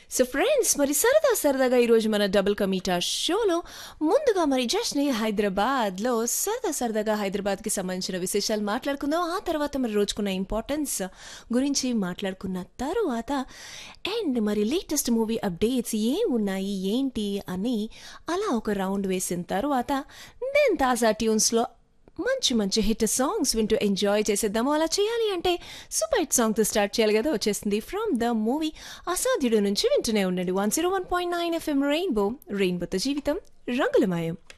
so friends మరి సరదా సరదాగా ఈరోజు మన డబుల్ కమీటా షోలో ముందుగా మరి జస్ట్ని హైదరాబాద్లో సరదా సరదాగా హైదరాబాద్కి సంబంధించిన విశేషాలు మాట్లాడుకుందాం ఆ తర్వాత మరి రోజుకున్న ఇంపార్టెన్స్ గురించి మాట్లాడుకున్న తరువాత అండ్ మరి లేటెస్ట్ మూవీ అప్డేట్స్ ఏం ఉన్నాయి ఏంటి అని అలా ఒక రౌండ్ వేసిన తర్వాత దెన్ తాజా ట్యూన్స్లో మంచి మంచి హిట్ సాంగ్స్ వింటూ ఎంజాయ్ చేసేద్దాము అలా చేయాలి అంటే సూపర్ హిట్ సాంగ్తో స్టార్ట్ చేయాలి కదా వచ్చేసింది ఫ్రమ్ ద మూవీ అసాధ్యుడు నుంచి వింటూనే ఉండండి one zero one point nine FM rainbow రెయిన్బోతో జీవితం రంగులమయం